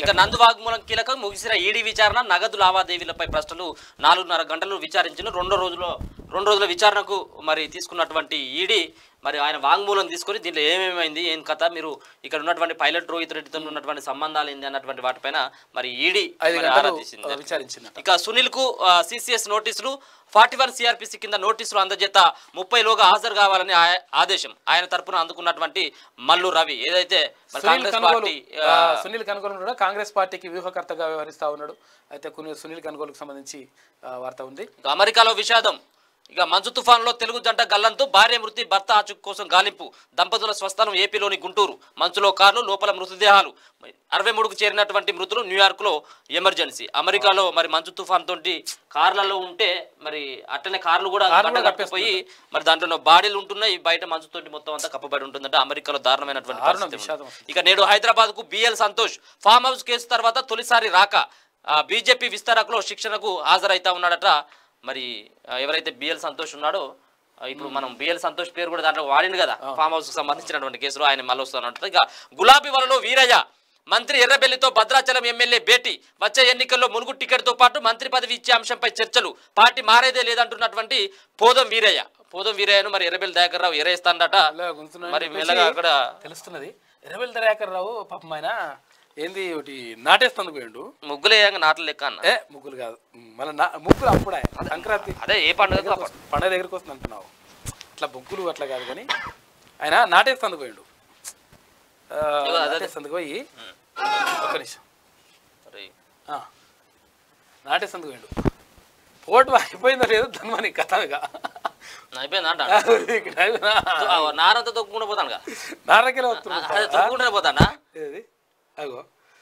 ఇక నందు వాగ్మూలం కీలకం ముగిసిన ఈడీ విచారణ నగదు లావాదేవీలపై ప్రశ్నలు నాలుగున్నర గంటలు విచారించిన రెండో రోజులో రెండు రోజుల విచారణకు మరి తీసుకున్నటువంటి ఈడీ మరి ఆయన వాంగ్మూలం తీసుకొని దీంట్లో ఏమేమైంది ఏం కథ మీరు ఇక్కడ ఉన్నటువంటి పైలట్ రోహిత్ రెడ్డితో ఉన్నటువంటి సంబంధాలు ఏంది అన్నటువంటి వాటిపైన మరి ఈడీ ఐదు మరి ఆరా గంటలు తీసింది ఆ, విచారించిందట ఇక సునీల్ కు సిసిఎస్ నోటీసులు ఫార్టీ వన్ సిఆర్పిసి కింద నోటీసులు అందజేత ముప్పైలోగా హాజరు కావాలని ఆ- ఆదేశం ఆయన తరపున అందుకున్నటువంటి మల్లు రవి ఏదైతే మరి సునీల్ కాంగ్రెస్ కనుగోలు పార్టీ ఆ, ఆ, సునీల్ కనుగోలు కూడా కాంగ్రెస్ పార్టీకి వ్యూహకర్తగా వ్యవహరిస్తా ఉన్నాడు అయితే కొన్ని సునీల్ కనుగోలుకు సంబంధించి ఆ, వార్త ఉంది ఇక అమెరికాలో విషాదం ఇక మంచు తుఫాన్లో తెలుగు జంట గల్లంతో భార్య మృతి భర్త ఆచూకు కోసం గాలింపు దంపతుల స్వస్థలం ఏపీలోని గుంటూరు మంచులో కార్లు లోపల మృతదేహాలు అరవై మూడుకు చేరినటువంటి మృతులు న్యూయార్క్లో ఎమర్జెన్సీ అమెరికాలో మరి మంచు తుఫాన్ తోటి కార్లలో ఉంటే మరి అట్లనే కార్లు కూడా కార్లు కూడా కట్టకపోయి మరి దాంట్లో బాడీలు ఉంటున్నాయి బయట మంచుతోటి మొత్తం అంతా కప్పబడి ఉంటుందంటే అమెరికాలో దారుణమైనటువంటి దారుణం, పరిస్థితి ఉంది. విషాదం అసలు. ఇక నేడు హైదరాబాద్ కు BL Santosh farm house case తర్వాత తొలిసారి రాక ఆ, బీజేపీ విస్తారకులో శిక్షణకు హాజరైతా ఉన్నాడట మరి ఆ, ఎవరైతే బిఎల్ సంతోష్ ఉన్నాడో ఆ, ఇప్పుడు మనం బిఎల్ సంతోష్ పేరు కూడా దాంట్లో వాడింది కదా ఫామ్ హౌస్ కు సంబంధించినటువంటి కేసులో ఆయన మళ్ళీ వస్తానంటారు ఇక గులాబీ వలలో వీరయ్య మంత్రి ఎర్రబెల్లితో భద్రాచలం ఎమ్మెల్యే భేటీ వచ్చే ఎన్నికల్లో మునుగు టికెట్తో పాటు మంత్రి పదవి ఇచ్చే అంశంపై చర్చలు పార్టీ మారేదే లేదంటున్నటువంటి పోదం వీరయ్య పోదం వీరయ్యను మరి ఎర్రబెల్లి దయాకర్ రావు ఎరేస్తాడట మెల్లగా గుంజుతున్నాడు మరి చెప్పేసి మెల్లగా అక్కడ తెలుస్తున్నది ఎర్రబెల్లి దయాకర్ రావు పాపం ఆయన ఏంది ఒకటి నాటేస్తుంది పోయిండు ముగ్గులేయంగా నాటలు లెక్క అన్న ఏ ముగ్గులు కాదు మళ్ళీ నా ముగ్గులు అప్పుడే సంక్రాంతి అదే ఏ పండుగ పండగ దగ్గరికి వస్తుంది అంటున్నావు అట్లా ముగ్గులు అట్లా కాదు కానీ ఆయన నాటేస్తుంది పోయిండు ఆ, ఇదిగో అదే. నాటేస్తుంది పోయి ఒక్క నిమిషం ఆ, నాటేస్తుంది పోయిండు పోటు అయిపోయిందో లేదో ధన్మని కథగా అయిపోయింది అంట నారకెళ్ళి నారంతా తొక్కుకుండా పోతాను అదే వస్తున్నాడు తొక్కుకుంటే పోతానా ఏది అగో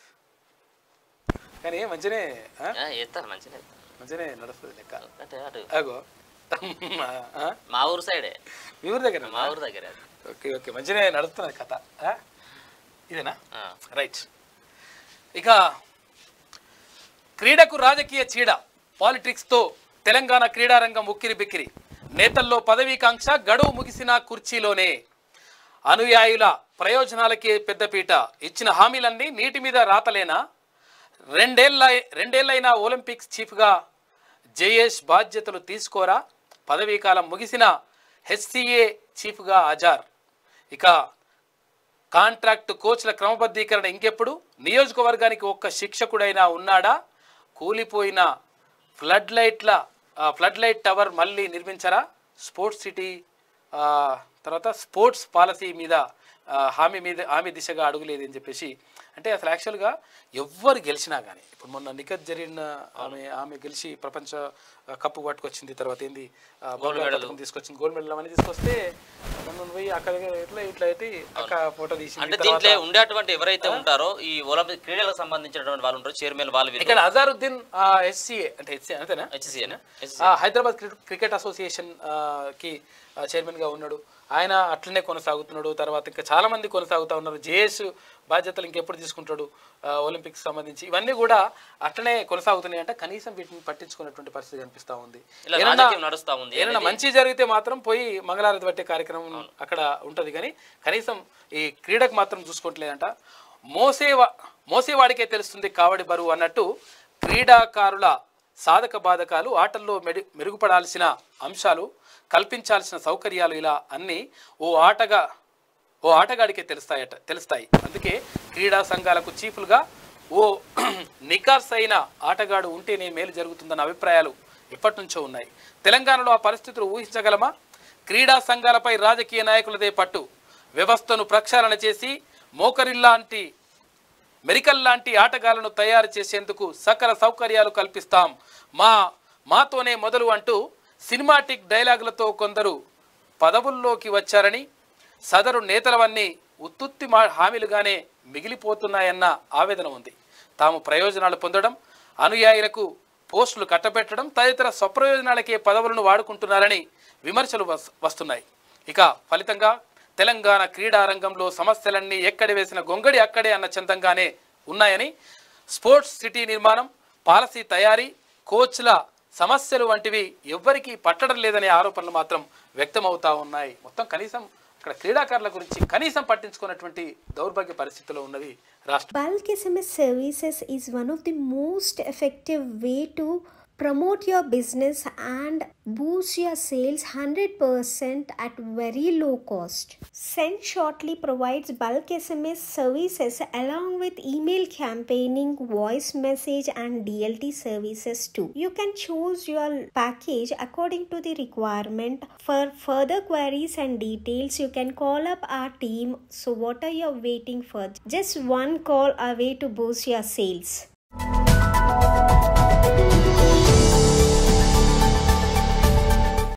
కానీ మంచినే ఆ? ఎత్తాను మంచిగా మంచినే నడుస్తుంది లెక్క అంటే అటు అగో ఆ? మా ఊరు సైడే మీ ఊరి దగ్గర మా ఊరు దగ్గర అది. ఓకే ఓకే మంచినే నడుస్తున్నది కథ ఆ? ఇదేనా ఆ. రైట్ ఇక క్రీడకు రాజకీయ చీడ పాలిటిక్స్తో తెలంగాణ క్రీడారంగం ఉక్కిరి బిక్కిరి నేతల్లో పదవీకాంక్ష గడువు ముగిసిన కుర్చీలోనే అనుయాయుల ప్రయోజనాలకే పెద్దపీట ఇచ్చిన హామీలన్నీ నీటి మీద రాతలేనా రెండేళ్ల రెండేళ్లైన ఒలింపిక్స్ చీఫ్గా జయేష్ బాధ్యతలు తీసుకోరా పదవీకాలం ముగిసిన హెచ్సిఏ చీఫ్గా అజార్ ఇక కాంట్రాక్ట్ కోచ్ల క్రమబద్ధీకరణ ఇంకెప్పుడు నియోజకవర్గానికి ఒక్క శిక్షకుడైనా ఉన్నాడా కూలిపోయిన ఫ్లడ్ లైట్ల ఆ, ఫ్లడ్ లైట్ టవర్ మళ్ళీ నిర్మించరా స్పోర్ట్స్ సిటీ ఆ, తర్వాత స్పోర్ట్స్ పాలసీ మీద ఆ, హామీ మీద హామీ దిశగా అడుగులేదు అని చెప్పేసి అంటే అసలు యాక్చువల్గా ఎవ్వరు గెలిచినా కానీ ఇప్పుడు మొన్న నిఖత్ జరిగిన ఆమె ఆమె గెలిచి ప్రపంచ ఆ, కప్పు పట్టుకొచ్చింది తర్వాత ఏంది ఆ, బంగారు పథకం తీసుకొచ్చింది గోల్డ్ మెడల్ అవన్నీ తీసుకొస్తే మొన్న పోయి అక్కడ ఇట్లా ఇట్లా అయితే అక్క ఫోటో అంటే తీసింది దీంట్లో ఉండేటువంటి ఎవరైతే ఉంటారో ఈ ఒలింపిక్ క్రీడలకు సంబంధించినటువంటి వాళ్ళు ఉంటారో చైర్మన్ వాళ్ళు వీళ్ళు ఇక్కడ అజారుద్దీన్ హెచ్సిఏ అంటే హెచ్సిఏ అంతేనా హెచ్సిఏనా ఆ, హైదరాబాద్ క్రికెట్ క్రికెట్ అసోసియేషన్ ఆ, కి ఆ, చైర్మన్ గా ఉన్నాడు ఆయన అట్లనే కొనసాగుతున్నాడు తర్వాత ఇంకా చాలా మంది కొనసాగుతా ఉన్నారు జేఎస్ బాధ్యతలు ఇంకెప్పుడు తీసుకుంటాడు ఆ, ఒలింపిక్స్ సంబంధించి ఇవన్నీ కూడా అట్లనే కొనసాగుతున్నాయి అంటే కనీసం వీటిని పట్టించుకున్నటువంటి పరిస్థితి కనిపిస్తా ఉంది ఇలా ఏమన్నా- రాజకీయం నడుస్తా ఉంది ఏదైనా మంచి జరిగితే మాత్రం పోయి మంగళారతి పట్టే కార్యక్రమం అక్కడ ఉంటది కానీ కనీసం ఈ క్రీడకు మాత్రం చూసుకోవట్లేదంట మోసేవా మోసేవాడికే తెలుస్తుంది కావడి బరువు అన్నట్టు క్రీడాకారుల సాధక బాధకాలు ఆటల్లో మెడి మెరుగుపడాల్సిన అంశాలు కల్పించాల్సిన సౌకర్యాలు ఇలా అన్నీ ఓ ఆటగా ఓ ఆటగాడికే తెలుస్తాయట తెలుస్తాయి అందుకే క్రీడా సంఘాలకు చీఫ్లుగా ఓ నికార్స్ అయిన ఆటగాడు ఉంటేనే మేలు జరుగుతుందన్న అభిప్రాయాలు ఎప్పటి నుంచో ఉన్నాయి తెలంగాణలో ఆ పరిస్థితులు ఊహించగలమా క్రీడా సంఘాలపై రాజకీయ నాయకులదే పట్టు వ్యవస్థను ప్రక్షాళన చేసి మోకరిల్లాంటి మెరికల్ లాంటి ఆటగాళ్లను తయారు చేసేందుకు సకల సౌకర్యాలు కల్పిస్తాం మా మాతోనే మొదలు అంటూ సినిమాటిక్ డైలాగులతో కొందరు పదవుల్లోకి వచ్చారని సదరు నేతలవన్నీ ఉత్తుత్తి మా హామీలుగానే మిగిలిపోతున్నాయన్న ఆవేదన ఉంది తాము ప్రయోజనాలు పొందడం అనుయాయులకు పోస్టులు కట్టబెట్టడం తదితర స్వప్రయోజనాలకే పదవులను వాడుకుంటున్నారని విమర్శలు వస్- వస్తున్నాయి ఇక ఫలితంగా తెలంగాణ క్రీడా రంగంలో సమస్యలన్నీ ఎక్కడి వేసిన గొంగడి అక్కడే అన్న చందంగానే ఉన్నాయని స్పోర్ట్స్ సిటీ నిర్మాణం పాలసీ తయారీ కోచ్ల సమస్యలు వంటివి ఎవ్వరికీ పట్టడం లేదనే ఆరోపణలు మాత్రం వ్యక్తమవుతా ఉన్నాయి మొత్తం కనీసం ఇక్కడ క్రీడాకారుల గురించి కనీసం పట్టించుకున్నటువంటి దౌర్భాగ్య పరిస్థితిలో ఉన్నది రాష్ట్రం Bulk SMS services is one of the most effective way to promote your business and boost your sales 100% at very low cost. Send Shortly provides bulk SMS services along with email campaigning, voice message and DLT services too. You can choose your package according to the requirement. For further queries and details, you can call up our team. So what are you waiting for? Just one call away to boost your sales.